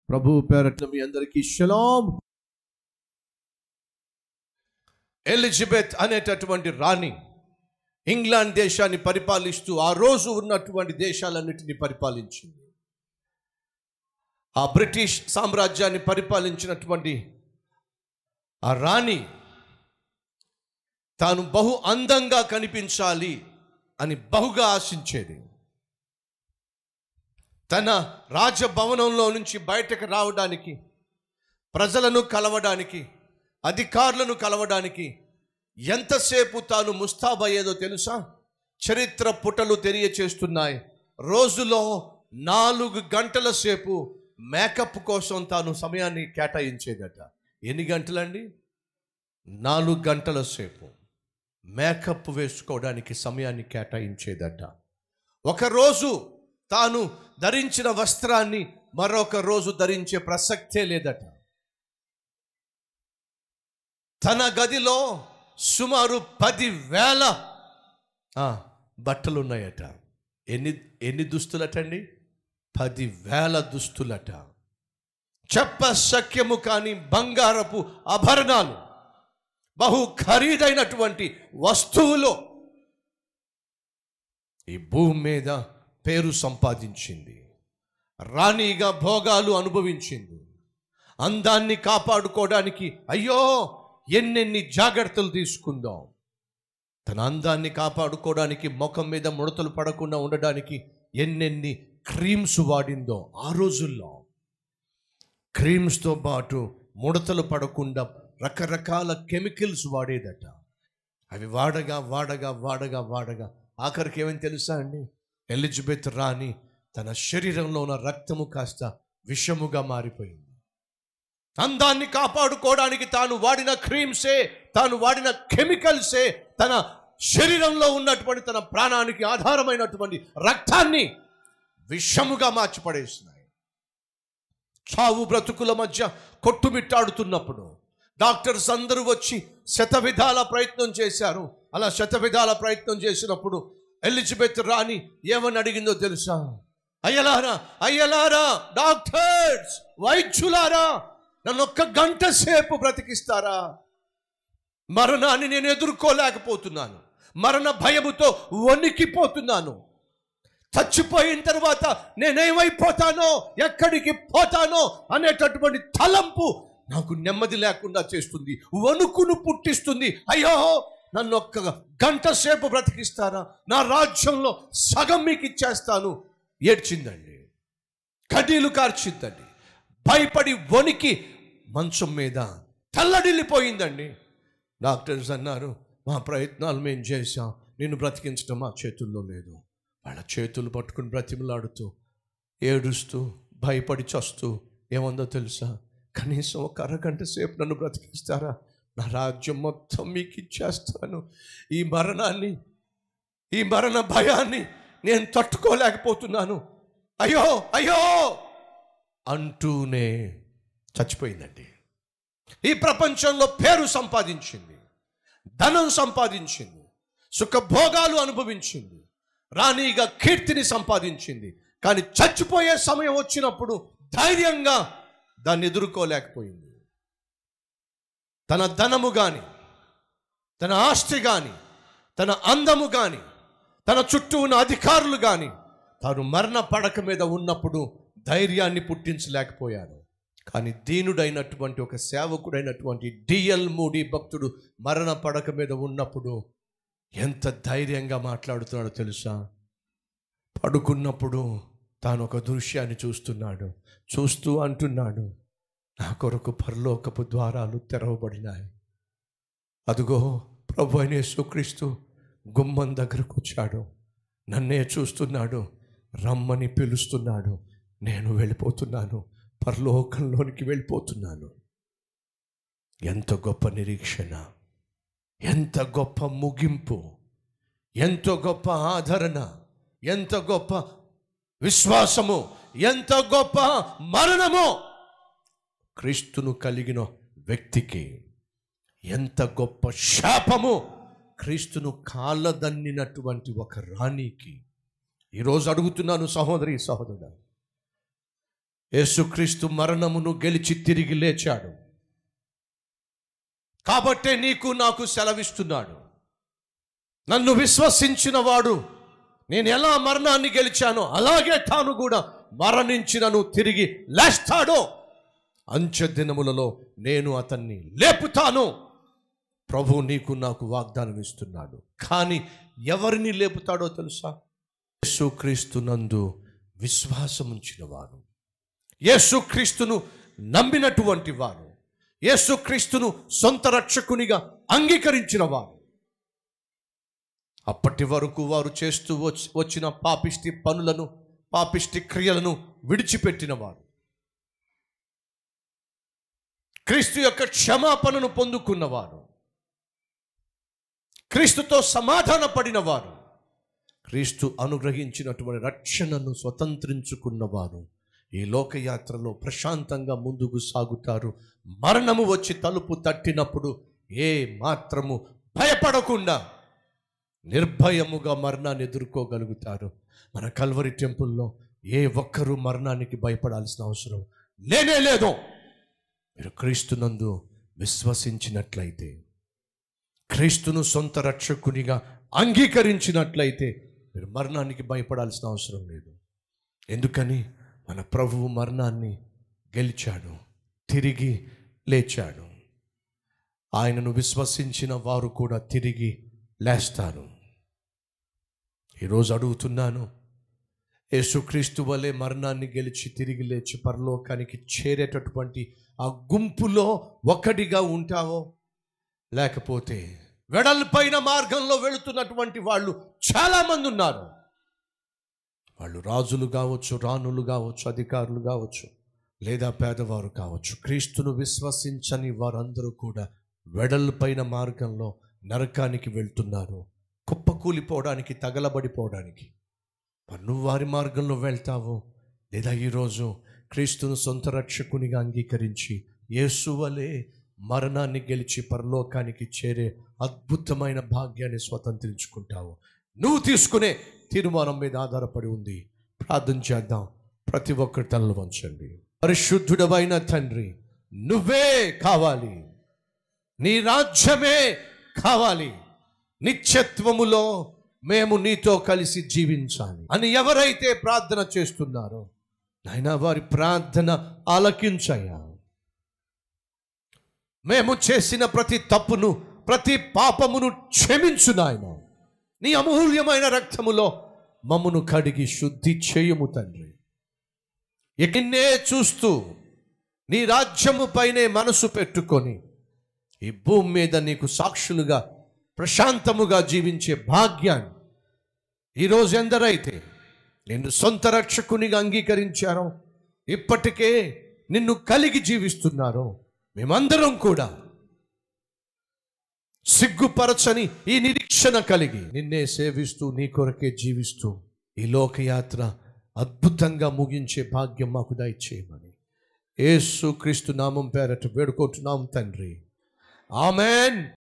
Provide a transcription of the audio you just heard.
ప్రభు పేరట్ల మీ అందరికీ షలాం ఎలిజబెత్ అనేటటువంటి రాణి ఇంగ్లాండ్ దేశాన్ని పరిపాలిస్తూ ఆ రోజు ఉన్నటువంటి దేశాలన్నిటినీ పరిపాలించింది ఆ బ్రిటిష్ సామ్రాజ్యాన్ని పరిపాలించినటువంటి ఆ రాణి తాను బహు అందంగా కనిపించాలి అని బహుగా ఆశించేది తన రాజభవనంలో నుంచి బయటకు రావడానికి ప్రజలను కలవడానికి అధికారులను కలవడానికి ఎంతసేపు తాను ముస్తాబయ్యేదో తెలుసా చరిత్ర పుటలు తెలియచేస్తున్నాయి రోజులో నాలుగు గంటల సేపు మేకప్ కోసం తాను సమయాన్ని కేటాయించేదట ఎన్ని గంటలండి నాలుగు గంటల సేపు మేకప్ వేసుకోవడానికి సమయాన్ని కేటాయించేదట ఒకరోజు తాను ధరించిన వస్త్రాన్ని మరొక రోజు ధరించే ప్రసక్తే లేదట తన గదిలో సుమారు పది వేల ఆ, బట్టలు ఉన్నాయట ఎన్ని ఎన్ని దుస్తులటండి పది వేల దుస్తులట చెప్ప శక్యము కాని బంగారపు ఆభరణాలు బహు ఖరీదైనటువంటి వస్తువులు ఈ భూమి మీద పేరు సంపాదించింది రాణిగా భోగాలు అనుభవించింది అందాన్ని కాపాడుకోవడానికి అయ్యో ఎన్నెన్ని జాగ్రత్తలు తీసుకుందాం తన అందాన్ని కాపాడుకోవడానికి ముఖం మీద ముడతలు పడకుండా ఉండడానికి ఎన్నెన్ని క్రీమ్స్ వాడిందో ఆ రోజుల్లో క్రీమ్స్తో పాటు ముడతలు పడకుండా రకరకాల కెమికల్స్ వాడేదట అవి వాడగా వాడగా వాడగా వాడగా ఆఖరికి ఏమని తెలుసా అండి ఎలిజబెత్ రాణి తన శరీరంలో ఉన్న రక్తము కాస్త విషముగా మారిపోయింది అందాన్ని కాపాడుకోవడానికి తాను వాడిన క్రీమ్సే తాను వాడిన కెమికల్సే తన శరీరంలో ఉన్నటువంటి తన ప్రాణానికి ఆధారమైనటువంటి రక్తాన్ని విషముగా మార్చిపడేస్తున్నాయి చావు బ్రతుకుల మధ్య కొట్టుమిట్టాడుతున్నప్పుడు డాక్టర్స్ అందరూ వచ్చి శతవిధాల ప్రయత్నం చేశారు అలా శతవిధాల ప్రయత్నం చేసినప్పుడు ఎలిజబెత్ రాణి ఏమని అడిగిందో తెలుసా అయ్యలారా అయ్యలారా డాక్టర్స్ వైద్యులారా నన్ను ఒక్క గంట సేపు బ్రతికిస్తారా మరణాన్ని నేను ఎదుర్కోలేకపోతున్నాను మరణ భయముతో వణికిపోతున్నాను చచ్చిపోయిన తర్వాత నేనేమైపోతానో ఎక్కడికి పోతానో అనేటటువంటి తలంపు నాకు నెమ్మది లేకుండా చేస్తుంది వణుకును పుట్టిస్తుంది అయ్యో నన్ను ఒక్క గంట సేపు బ్రతికిస్తారా నా రాజ్యంలో సగం మీకు ఇచ్చేస్తాను ఏడ్చిందండి కడ్డీలు కార్చిందండి భయపడి వణికి మంచం మీద తల్లడిల్లిపోయిందండి డాక్టర్స్ అన్నారు మా ప్రయత్నాలు మేము చేశాం నిన్ను బ్రతికించడం మా చేతుల్లో లేదు వాళ్ళ చేతులు పట్టుకుని బ్రతిమలాడుతూ ఏడుస్తూ భయపడి చస్తూ ఏముందో తెలుసా కనీసం ఒక అరగంట సేపు నన్ను బ్రతికిస్తారా నా రాజ్యం మొత్తం మీకు ఇచ్చేస్తాను ఈ మరణాన్ని ఈ మరణ భయాన్ని నేను తట్టుకోలేకపోతున్నాను అయ్యో అయ్యో అంటూనే చచ్చిపోయిందండి ఈ ప్రపంచంలో పేరు సంపాదించింది ధనం సంపాదించింది సుఖభోగాలు అనుభవించింది రాణిగా కీర్తిని సంపాదించింది కానీ చచ్చిపోయే సమయం వచ్చినప్పుడు ధైర్యంగా దాన్ని ఎదుర్కోలేకపోయింది తన ధనము కానీ తన ఆస్తి కానీ తన అందము కానీ తన చుట్టూ ఉన్న అధికారులు కానీ తాను మరణ పడక మీద ఉన్నప్పుడు ధైర్యాన్ని పుట్టించలేకపోయాడు కానీ దీనుడైనటువంటి ఒక సేవకుడైనటువంటి డిఎల్ మూడి భక్తుడు మరణ పడక మీద ఉన్నప్పుడు ఎంత ధైర్యంగా మాట్లాడుతున్నాడో తెలుసా పడుకున్నప్పుడు తాను ఒక దృశ్యాన్ని చూస్తున్నాడు చూస్తూ అంటున్నాడు నా కొరకు పరలోకపు ద్వారాలు తెరవబడినాయి అదుగో ప్రభు అయిన యేసుక్రీస్తు గుమ్మం దగ్గరకు వచ్చాడు నన్నే చూస్తున్నాడు రమ్మని పిలుస్తున్నాడు నేను వెళ్ళిపోతున్నాను పరలోకంలోనికి వెళ్ళిపోతున్నాను ఎంత గొప్ప నిరీక్షణ ఎంత గొప్ప ముగింపు ఎంత గొప్ప ఆదరణ ఎంత గొప్ప విశ్వాసము ఎంత గొప్ప మరణము క్రీస్తును కలిగిన వ్యక్తికి ఎంత గొప్ప శాపము క్రీస్తును కాళ్ళదన్నినటువంటి ఒక రాణికి ఈరోజు అడుగుతున్నాను సహోదరి సహోదరుడు యేసుక్రీస్తు మరణమును గెలిచి తిరిగి లేచాడు కాబట్టే నీకు నాకు సెలవిస్తున్నాడు నన్ను విశ్వసించిన వాడు నేను ఎలా మరణాన్ని గెలిచానో అలాగే తాను కూడా మరణించినను తిరిగి లేస్తాడో అంచె దినములలో నేను అతన్ని లేపుతాను ప్రభు నీకు నాకు వాగ్దానం ఇస్తున్నాడు కానీ ఎవరిని లేపుతాడో తెలుసా యేసుక్రీస్తు నందు విశ్వాసం ఉంచిన వారు యేసుక్రీస్తును నమ్మినటువంటి వారు యేసుక్రీస్తును సొంత రక్షకునిగా అంగీకరించిన వారు అప్పటి వరకు వారు చేస్తూ వచ్చి వచ్చిన పాపిష్టి పనులను పాపిష్టి క్రియలను విడిచిపెట్టిన వారు క్రీస్తు యొక్క క్షమాపణను పొందుకున్నవారు క్రీస్తుతో సమాధాన పడిన వారు క్రీస్తు అనుగ్రహించినటువంటి రక్షణను స్వతంత్రించుకున్నవారు ఈ లోకయాత్రలో ప్రశాంతంగా ముందుకు సాగుతారు మరణము వచ్చి తలుపు తట్టినప్పుడు ఏ మాత్రము భయపడకుండా నిర్భయముగా మరణాన్ని ఎదుర్కోగలుగుతారు మన కల్వరి టెంపుల్లో ఏ ఒక్కరూ మరణానికి భయపడాల్సిన అవసరం లేనే లేదు మీరు క్రీస్తునందు విశ్వసించినట్లయితే క్రీస్తును సొంత రక్షకునిగా అంగీకరించినట్లయితే మీరు మరణానికి భయపడాల్సిన అవసరం లేదు ఎందుకని మన ప్రభువు మరణాన్ని గెలిచాడు తిరిగి లేచాడు ఆయనను విశ్వసించిన వారు కూడా తిరిగి లేస్తారు ఈరోజు అడుగుతున్నాను యేసుక్రీస్తు వలె మరణాన్ని గెలిచి తిరిగి లేచి పరలోకానికి చేరేటటువంటి ఆ గుంపులో ఒకటిగా ఉంటావో లేకపోతే వెడల్పైన మార్గంలో వెళుతున్నటువంటి వాళ్ళు చాలామంది ఉన్నారు వాళ్ళు రాజులు కావచ్చు రాణులు కావచ్చు అధికారులు కావచ్చు లేదా పేదవారు కావచ్చు క్రీస్తును విశ్వసించని వారందరూ కూడా వెడల్పైన మార్గంలో నరకానికి వెళ్తున్నారు కుప్పకూలిపోవడానికి తగలబడిపోవడానికి మరి నువ్వు వారి మార్గంలో వెళ్తావు లేదా ఈరోజు క్రీస్తును సొంత రక్షకునిగా అంగీకరించి యేసు వలె మరణాన్ని గెలిచి పరలోకానికి చేరే అద్భుతమైన భాగ్యాన్ని స్వతంత్రించుకుంటావు నువ్వు తీసుకునే తీర్మానం మీద ఆధారపడి ఉంది ప్రార్థన చేద్దాం ప్రతి ఒక్కరి తలలు వంచండి పరిశుద్ధుడవైన తండ్రి నువ్వే కావాలి నీ రాజ్యమే కావాలి నిత్యత్వములో మేము నీతో కలిసి జీవించాలి అని ఎవరైతే ప్రార్థన చేస్తున్నారో నాయన వారి ప్రార్థన ఆలకించయ్యా మేము చేసిన ప్రతి తప్పును ప్రతి పాపమును క్షమించు నాయన నీ అమూల్యమైన రక్తములో మమ్మను కడిగి శుద్ధి చేయుము తండ్రి ఎన్నే చూస్తూ నీ రాజ్యము పైనే మనసు పెట్టుకొని ఈ భూమి మీద నీకు సాక్షులుగా ప్రశాంతముగా జీవించే భాగ్యాన్ని ఈరోజు ఎందరైతే నిన్ను సొంత రక్షకునిగా అంగీకరించారో ఇప్పటికే నిన్ను కలిగి జీవిస్తున్నారో మేమందరం కూడా సిగ్గుపరచని ఈ నిరీక్షణ కలిగి నిన్నే సేవిస్తూ నీ కొరకే జీవిస్తూ ఈ లోకయాత్ర అద్భుతంగా ముగించే భాగ్యం మాకు దయచేయమని యేసు క్రీస్తు నామం పేరట వేడుకుంటున్నాం తండ్రి ఆమెన్